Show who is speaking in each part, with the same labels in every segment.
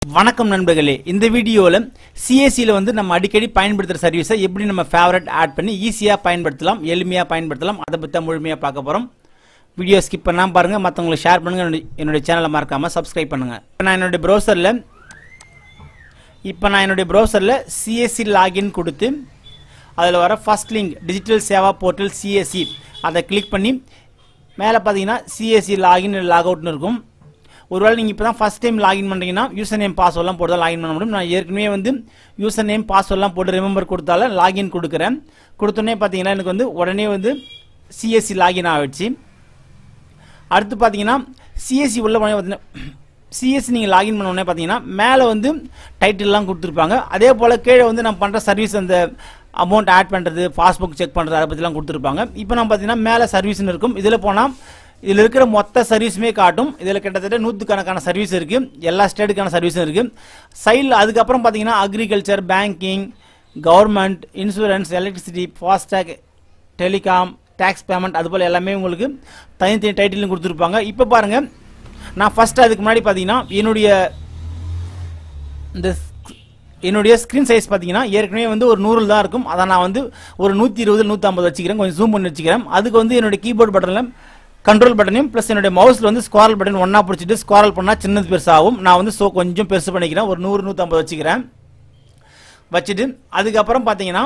Speaker 1: வணக்கம் நண்பர்களே இந்த வீடியோவில் சிஎஸ்சியில் வந்து நம்ம அடிக்கடி பயன்படுத்துகிற சர்வீஸை எப்படி நம்ம ஃபேவரட் ஆட் பண்ணி ஈஸியாக பயன்படுத்தலாம் எளிமையாக பயன்படுத்தலாம் அதை பற்றி தான் முழுமையாக பார்க்க போகிறோம் வீடியோ ஸ்கிப் பண்ணாமல் பாருங்கள் மற்றவங்களுக்கு ஷேர் பண்ணுங்கள் என்னுடைய- என்னுடைய சேனலை மறக்காமல் சப்ஸ்கிரைப் பண்ணுங்கள் இப்போ நான் என்னுடைய ப்ரௌசரில் இப்போ நான் என்னுடைய ப்ரௌசரில் சிஎஸ்சி லாகின் கொடுத்து அதில் வர first link digital Seva portal CSC அதை கிளிக் பண்ணி மேலே பார்த்தீங்கன்னா சிஎஸ்சி லாகின் லாக் அவுட்னு இருக்கும் ஒருவேளை நீங்கள் இப்போ தான் ஃபஸ்ட் டைம் லாகின் பண்ணுறீங்கன்னா யூசர் நேம் பாஸ்வேர்ட்லாம் போட்டு தான் லாகின் பண்ண முடியும் நான் ஏற்கனவே வந்து யூசர் நேம் பாஸ்வேர்ட்லாம் போட்டு ரிமெம்பர் கொடுத்தால லாகின் கொடுக்குறேன் கொடுத்தோன்னே பார்த்தீங்கன்னா எனக்கு வந்து உடனே வந்து சிஎஸ்சி லாகின் ஆகிடுச்சு அடுத்து பார்த்தீங்கன்னா சிஎஸ்சி உள்ள போனே பார்த்தீங்கன்னா சிஎஸ்சி நீங்கள் லாகின் பண்ண உடனே பார்த்தீங்கன்னா மேலே வந்து டைட்டில்லாம் கொடுத்துருப்பாங்க அதே போல் கீழே வந்து நம்ம பண்ணுற சர்வீஸ் அந்த அமௌண்ட் ஆட் பண்ணுறது பாஸ்புக் செக் பண்ணுறது அதை பற்றிலாம் கொடுத்துருப்பாங்க இப்போ நம்ம பார்த்தீங்கன்னா மேலே சர்வீஸ்னு இருக்கும் இதில் போனால் இதில் இருக்கிற மொத்த சர்வீஸுமே காட்டும் இதில் கிட்டத்தட்ட நூற்றுக்கணக்கான சர்வீஸ் இருக்குது எல்லா ஸ்டேட்டுக்கான சர்வீஸும் இருக்குது சைடில் அதுக்கப்புறம் பார்த்தீங்கன்னா agriculture banking government insurance electricity FASTag telecom tax payment அது போல் எல்லாமே உங்களுக்கு தனித்தனி டைட்டிலும் கொடுத்துருப்பாங்க இப்போ பாருங்கள் நான் ஃபஸ்ட்டு அதுக்கு முன்னாடி பார்த்தீங்கன்னா என்னுடைய இந்த sc- என்னுடைய ஸ்க்ரீன் சைஸ் பார்த்தீங்கன்னா ஏற்கனவே வந்து ஒரு நூறில் தான் இருக்கும் அதை நான் வந்து ஒரு நூற்றி இருபது நூற்றம்பது வச்சுக்கிறேன் கொஞ்சம் ஜூம் பண்ணி வச்சுக்கிறேன் அதுக்கு வந்து என்னுடைய கீபோர்ட் பட்டனில் கண்ட்ரோல் பட்டனையும் ப்ளஸ் என்னுடைய மவுஸில் வந்து ஸ்குவாரல் பட்டன் ஒன்றா பிடிச்சிட்டு ஸ்குவாரல் பண்ணால் சின்னது பெருசாகும் நான் வந்து ஸோ கொஞ்சம் பெருசு பண்ணிக்கிறேன் ஒரு நூறு நூற்றம்பது வச்சுக்கிறேன் வச்சுட்டு அதுக்கப்புறம் பார்த்தீங்கன்னா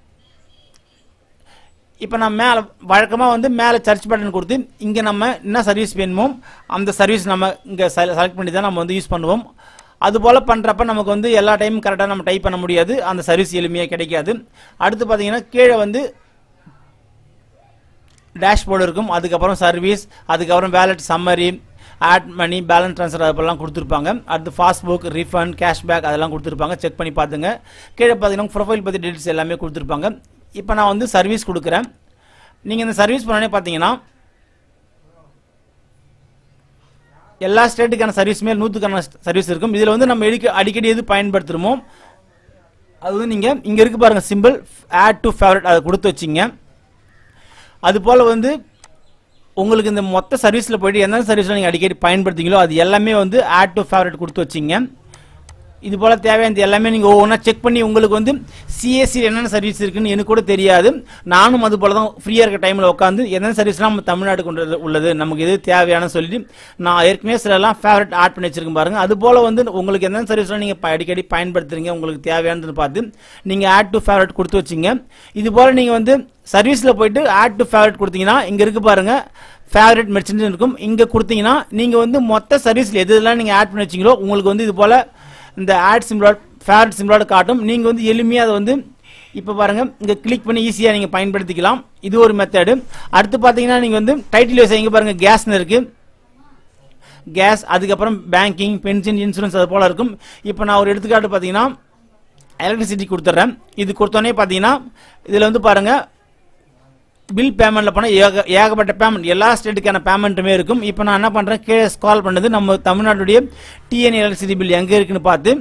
Speaker 1: இப்போ நான் மேலே வழக்கமாக வந்து மேலே சர்ச் பட்டன் கொடுத்து இங்கே நம்ம என்ன சர்வீஸ் வேணுமோ அந்த சர்வீஸ் நம்ம இங்கே செலக்ட் பண்ணி தான் நம்ம வந்து யூஸ் பண்ணுவோம் அது போல் பண்ணுறப்ப நமக்கு வந்து எல்லா டைமும் கரெக்டாக நம்ம டைப் பண்ண முடியாது அந்த சர்வீஸ் எளிமையாக கிடைக்காது அடுத்து பார்த்தீங்கன்னா கீழே வந்து டேஷ்போர்டு இருக்கும் அதுக்கப்புறம் சர்வீஸ் அதுக்கப்புறம் wallet summary add money balance transfer அதெல்லாம் கொடுத்துருப்பாங்க அடுத்து பாஸ்புக் ரீஃபண்ட் கேஷ்பேக் அதெல்லாம் கொடுத்துருப்பாங்க செக் பண்ணி பார்த்துங்க கீழே பார்த்தீங்கன்னா ப்ரொஃபைல் பற்றி டீட்டெயில்ஸ் எல்லாமே கொடுத்துருப்பாங்க இப்போ நான் வந்து சர்வீஸ் கொடுக்குறேன் நீங்கள் இந்த சர்வீஸ் பண்ணோடனே பார்த்தீங்கன்னா எல்லா ஸ்டேட்டுக்கான சர்வீஸுமே நூற்றுக்கான சர்வீஸ் இருக்கும் இதில் வந்து நம்ம எடிக்க அடிக்கடி எது பயன்படுத்துகிறோமோ அது வந்து நீங்கள் இங்கே இருக்கு பாருங்கள் சிம்பிள் ஆட் டு ஃபேவரட் அதை கொடுத்து வச்சிங்க அது போல் வந்து உங்களுக்கு இந்த மொத்த சர்வீஸில் போயிட்டு எந்த சர்வீஸில் நீங்கள் அடிக்கடி பயன்படுத்திங்களோ அது எல்லாமே வந்து ஆட் டு ஃபேவரட் கொடுத்து வச்சிங்க இது போல் தேவையானது எல்லாமே நீங்கள் ஒவ்வொன்றா செக் பண்ணி உங்களுக்கு வந்து சிஎஸ்சி என்னென்ன சர்வீஸ் இருக்குன்னு எனக்கு கூட தெரியாது நானும் அது போல தான் ஃப்ரீயாக இருக்க டைமில் உட்காந்து என்னென்ன சர்வீஸ்லாம் நம்ம தமிழ்நாடு கொண்டு உள்ளது நமக்கு எது தேவையான சொல்லிட்டு நான் ஏற்கனவே சிலலாம் ஃபேவரட் ஆட் பண்ணி வச்சிருக்கேன் பாருங்க அது போல் வந்து உங்களுக்கு எந்தெந்த சர்வீஸ்லாம் நீங்கள் அடிக்கடி பயன்படுத்துறீங்க உங்களுக்கு தேவையானதுன்னு பார்த்து நீங்கள் ஆட் டு ஃபேவரட் கொடுத்து வச்சிங்க இது போல் நீங்கள் வந்து சர்வீஸில் போயிட்டு ஆட் டு ஃபேவரட் கொடுத்தீங்கன்னா இங்கே இருக்கு பாருங்க ஃபேவரட் மெர்ச்சன்ட் இருக்கும் இங்கே கொடுத்தீங்கன்னா நீங்கள் வந்து மொத்த சர்வீஸில் எது எதெல்லாம் நீங்கள் ஆட் பண்ணி வச்சிங்களோ உங்களுக்கு வந்து இது போல் இந்த ஆட் சிம்பிளோட ஃபேவரட் சிம்பிளோட காட்டும் நீங்கள் வந்து எளிமையாக அதை வந்து இப்போ பாருங்க இங்கே கிளிக் பண்ணி ஈஸியாக நீங்கள் பயன்படுத்திக்கலாம் இது ஒரு மெத்தடு அடுத்து பார்த்தீங்கன்னா நீங்கள் வந்து டைட்டில் வைஸ் இங்கே பாருங்க கேஸ்னு இருக்குது கேஸ் அதுக்கப்புறம் பேங்கிங் பென்ஷன் இன்சூரன்ஸ் அது போல் இருக்கும் இப்போ நான் ஒரு எடுத்துக்காட்டு பார்த்தீங்கன்னா எலக்ட்ரிசிட்டி கொடுத்துட்றேன் இது கொடுத்தோன்னே பார்த்தீங்கன்னா இதில் வந்து பாருங்கள் பில் பேமெண்ட்டில் போனால் ஏக ஏகப்பட்ட பேமெண்ட் எல்லா ஸ்டேட்டுக்கான பேமெண்ட்டுமே இருக்கும் இப்போ நான் என்ன பண்ணுறேன் கீழே ஸ்கால் பண்ணது நம்ம தமிழ்நாட்டுடைய டிஎன் எலக்ட்ரிசிட்டி பில் எங்கே இருக்குன்னு பார்த்து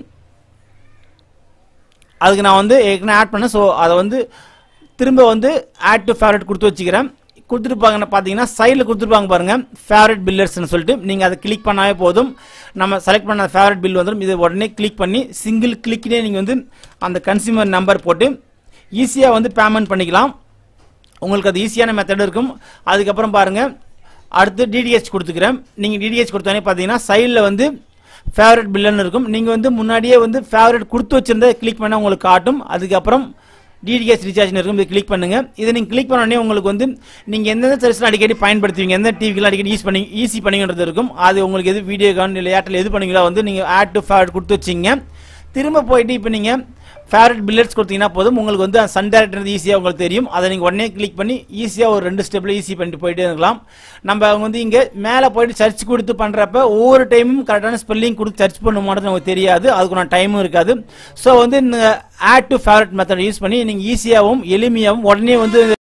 Speaker 1: அதுக்கு நான் வந்து ஏற்கனவே ஆட் பண்ணேன் ஸோ அதை வந்து திரும்ப வந்து ஆட் டு ஃபேவரட் கொடுத்து வச்சுக்கிறேன் கொடுத்துருப்பாங்க பார்த்தீங்கன்னா சைடில் கொடுத்துருப்பாங்க பாருங்க ஃபேவரட் பில்லர்ஸ்னு சொல்லிட்டு நீங்கள் அதை கிளிக் பண்ணாவே போதும் நம்ம செலக்ட் பண்ண ஃபேவரட் பில் வந்துடும் இதை உடனே கிளிக் பண்ணி சிங்கிள் கிளிக்லேயே நீங்கள் வந்து அந்த கன்சியூமர் நம்பர் போட்டு ஈஸியாக வந்து பேமெண்ட் பண்ணிக்கலாம் உங்களுக்கு அது ஈஸியான மெத்தட் இருக்கும் அதுக்கப்புறம் பாருங்க அடுத்து டிடிஹெச் கொடுத்துக்கிறேன் நீங்கள் டிடிஹெச் கொடுத்தோன்னே பார்த்தீங்கன்னா சைடில் வந்து ஃபேவரட் பில்லுன்னு இருக்கும் நீங்கள் வந்து முன்னாடியே வந்து ஃபேவரட் கொடுத்து வச்சிருந்தா கிளிக் பண்ணால் உங்களுக்கு காட்டும் அதுக்கப்புறம் டிடிஹெச் ரீசார்ஜ்னு இருக்கும் இதை கிளிக் பண்ணுங்க இதை நீங்கள் கிளிக் பண்ண உடனே உங்களுக்கு வந்து நீங்கள் எந்தெந்த சர்வீஸ்லாம் அடிக்கடி பயன்படுத்துவீங்க எந்த டிவிக்கெலாம் அடிக்கடி யூஸ் பண்ணி ஈஸி பண்ணிக்கிறது இருக்கும் அது உங்களுக்கு எது வீடியோ கான் இல்லை ஏர்டெல் எது பண்ணீங்களோ வந்து நீங்கள் ஆட் டு ஃபேவரட் கொடுத்து வச்சிங்க திரும்ப போயிட்டு இப்போ நீங்கள் ஃபேவரட் பில்லட்ஸ் கொடுத்தீங்கன்னா போதும் உங்களுக்கு வந்து சன் டேரக்டர் ஈஸியாக உங்களுக்கு தெரியும் அதை நீங்கள் உடனே கிளிக் பண்ணி ஈஸியாக ஒரு ரெண்டு ஸ்டெப்பில் ஈஸி பண்ணிட்டு போயிட்டே இருக்கலாம் நம்ம வந்து இங்கே மேலே போயிட்டு சர்ச் கொடுத்து பண்ணுறப்ப ஒவ்வொரு டைமும் கரெக்டான ஸ்பெல்லிங் கொடுத்து சர்ச் பண்ண மாட்டேன்னு நமக்கு தெரியாது அதுக்கு நான் டைமும் இருக்காது ஸோ வந்து இந்த add to favourite method use பண்ணி நீங்கள் ஈஸியாகவும் எளிமையாகவும் உடனே வந்து